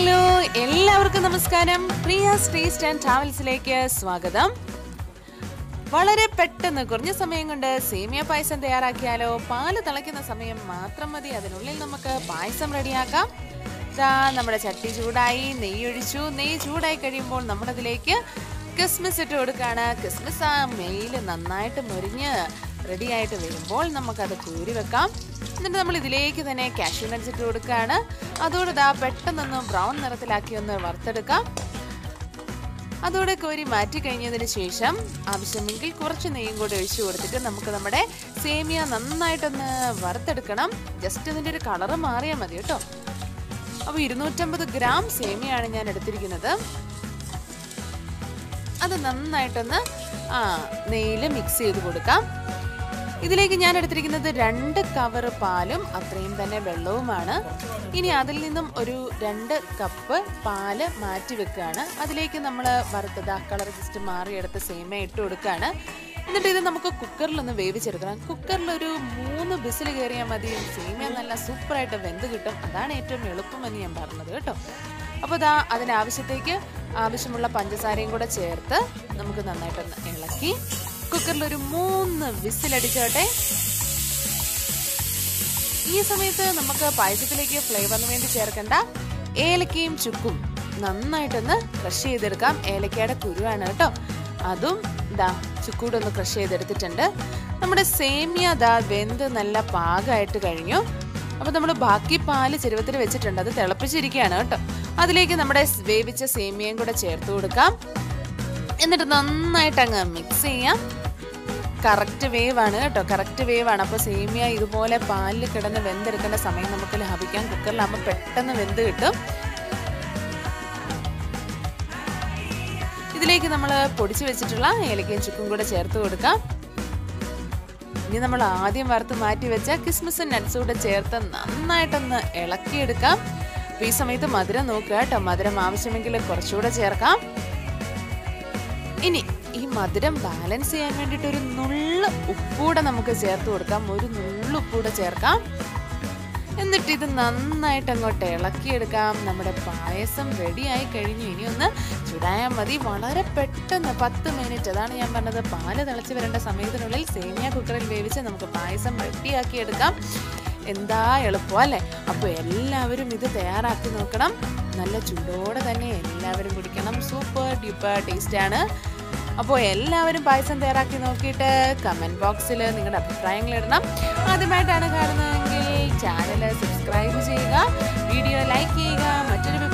hello എല്ലാവർക്കും നമസ്കാരം പ്രിയ taste and ട്രാവൽസിലേക്ക് സ്വാഗതം വളരെ പെട്ടെന്ന് കുറഞ്ഞ സമയം കൊണ്ട് സേമിയ പായസം തയ്യാറാക്കിയാലോ പാല് തിളയ്ക്കുന്ന സമയം മാത്രം മതി അതിനുള്ളിൽ നമുക്ക് പായസം റെഡിയാക്കാം ദാ നമ്മുടെ ചട്ടി ചൂടായി നെയ്യ് ഒഴിച്ചു നെയ്യ് ചൂടായി കഴിയുമ്പോൾ നമ്മളതിലേക്ക് കിസ്മിസ് ഇട്ട് കൊടുക്കുകയാണ് കിസ്മിസ് ആ മെയിൽ നന്നായിട്ട് മുരിഞ്ഞ് റെഡിയായിട്ട് വരുമ്പോൾ നമുക്കത് കൂരി വെക്കാം എന്നിട്ട് നമ്മൾ ഇതിലേക്ക് തന്നെ കാഷ്യൂ നട്ട്സ് ഇട്ട് കൊടുക്കുകയാണ് അതോടെ ദാ പെട്ടെന്നൊന്ന് ബ്രൗൺ നിറത്തിലാക്കി ഒന്ന് വറുത്തെടുക്കാം അതോടെ കോരി മാറ്റി കഴിഞ്ഞതിന് ശേഷം ആവശ്യമെങ്കിൽ കുറച്ച് നെയ്യും കൂടി ഒഴിച്ചു കൊടുത്തിട്ട് നമുക്ക് നമ്മുടെ സേമിയ നന്നായിട്ടൊന്ന് വറുത്തെടുക്കണം ജസ്റ്റ് ഇതിൻ്റെ ഒരു കളറ് മാറിയാൽ മതി കേട്ടോ അപ്പോൾ ഇരുന്നൂറ്റമ്പത് ഗ്രാം സേമിയാണ് ഞാൻ എടുത്തിരിക്കുന്നത് അത് നന്നായിട്ടൊന്ന് ആ നെയ്യിൽ മിക്സ് ചെയ്ത് കൊടുക്കാം ഇതിലേക്ക് ഞാൻ എടുത്തിരിക്കുന്നത് രണ്ട് കവർ പാലും അത്രയും തന്നെ വെള്ളവുമാണ് ഇനി അതിൽ നിന്നും ഒരു രണ്ട് കപ്പ് പാല് മാറ്റി വെക്കുകയാണ് അതിലേക്ക് നമ്മൾ വറുത്തത് ആ കളർ ജസ്റ്റ് മാറിയെടുത്ത് സേമ ഇട്ട് കൊടുക്കുകയാണ് എന്നിട്ട് ഇത് നമുക്ക് കുക്കറിലൊന്ന് വേവിച്ചെടുക്കണം കുക്കറിൽ ഒരു മൂന്ന് ബിസിൽ കയറിയാൽ മതി സേമിയ നല്ല സൂപ്പറായിട്ട് വെന്ത് കിട്ടും അതാണ് ഏറ്റവും എളുപ്പമെന്ന് ഞാൻ പറഞ്ഞത് കേട്ടോ അപ്പോൾ ഇതാ അതിനാവശ്യത്തേക്ക് ആവശ്യമുള്ള പഞ്ചസാരയും കൂടെ ചേർത്ത് നമുക്ക് നന്നായിട്ടൊന്ന് ഇളക്കി കുക്കറിൽ ഒരു മൂന്ന് വിസിലടിച്ചോട്ടെ ഈ സമയത്ത് നമുക്ക് പായസത്തിലേക്ക് ഫ്ലേവറിന് വേണ്ടി ചേർക്കേണ്ട ഏലക്കയും ചുക്കും നന്നായിട്ടൊന്ന് ക്രഷ് ചെയ്തെടുക്കാം ഏലക്കയുടെ കുരുവാണ് കേട്ടോ അതും ഇതാ ചുക്കൂടെ ഒന്ന് ക്രഷ് ചെയ്തെടുത്തിട്ടുണ്ട് നമ്മുടെ സേമിയ ദാ വെന്ത് നല്ല പാകമായിട്ട് കഴിഞ്ഞു അപ്പോൾ നമ്മൾ ബാക്കി പാല് ചെരുവത്തിൽ വെച്ചിട്ടുണ്ട് അത് തിളപ്പിച്ചിരിക്കുകയാണ് കേട്ടോ അതിലേക്ക് നമ്മുടെ വേവിച്ച സേമിയയും കൂടെ ചേർത്ത് കൊടുക്കാം എന്നിട്ട് നന്നായിട്ട് അങ്ങ് മിക്സ് ചെയ്യാം കറക്റ്റ് വേവ് ആണ് കേട്ടോ കറക്റ്റ് വേവ് ആണ് അപ്പോൾ സേമിയ ഇതുപോലെ പാലിൽ കിടന്ന് വെന്തെടുക്കേണ്ട സമയം നമുക്ക് ലാഭിക്കാം കുക്കറിലാകുമ്പോൾ പെട്ടെന്ന് വെന്ത് കിട്ടും ഇതിലേക്ക് നമ്മൾ പൊടിച്ചു വെച്ചിട്ടുള്ള ഏലക്കയും ചുക്കും കൂടെ ചേർത്ത് കൊടുക്കാം ഇനി നമ്മൾ ആദ്യം വറുത്ത് മാറ്റി വെച്ച കിസ്മിസും നട്ട്സും കൂടെ ചേർത്ത് നന്നായിട്ടൊന്ന് ഇളക്കിയെടുക്കാം അപ്പോൾ ഈ സമയത്ത് മധുരം നോക്കുക കേട്ടോ മധുരം ആവശ്യമെങ്കിൽ കുറച്ചുകൂടെ ചേർക്കാം ഇനി ഈ മധുരം ബാലൻസ് ചെയ്യാൻ വേണ്ടിയിട്ട് ഒരു നുള്ള ഉപ്പൂടെ നമുക്ക് ചേർത്ത് കൊടുക്കാം ഒരു നുള്ള ഉപ്പൂടെ ചേർക്കാം എന്നിട്ട് ഇത് നന്നായിട്ട് അങ്ങോട്ട് ഇളക്കിയെടുക്കാം നമ്മുടെ പായസം റെഡി ആയി കഴിഞ്ഞു ഇനി ഒന്ന് ചുടായാൽ മതി വളരെ പെട്ടെന്ന് പത്ത് മിനിറ്റ് അതാണ് ഞാൻ പറഞ്ഞത് പാല് തിളച്ച് വരേണ്ട സമയത്തിനുള്ളിൽ സേമിയ കുക്കറിൽ വേവിച്ച് നമുക്ക് പായസം റെഡിയാക്കി എടുക്കാം എന്താ എളുപ്പം അല്ലേ അപ്പോൾ എല്ലാവരും ഇത് തയ്യാറാക്കി നോക്കണം നല്ല ചൂടോടെ തന്നെ എല്ലാവരും കുടിക്കണം സൂപ്പർ ഡ്യൂപ്പർ ടേസ്റ്റ് ആണ് അപ്പോൾ എല്ലാവരും പായസം തയ്യാറാക്കി നോക്കിയിട്ട് കമൻറ്റ് ബോക്സിൽ നിങ്ങളുടെ അഭിപ്രായങ്ങൾ ഇടണം ആദ്യമായിട്ടാണ് കാണുന്നതെങ്കിൽ ചാനൽ സബ്സ്ക്രൈബ് ചെയ്യുക വീഡിയോ ലൈക്ക് ചെയ്യുക മറ്റൊരു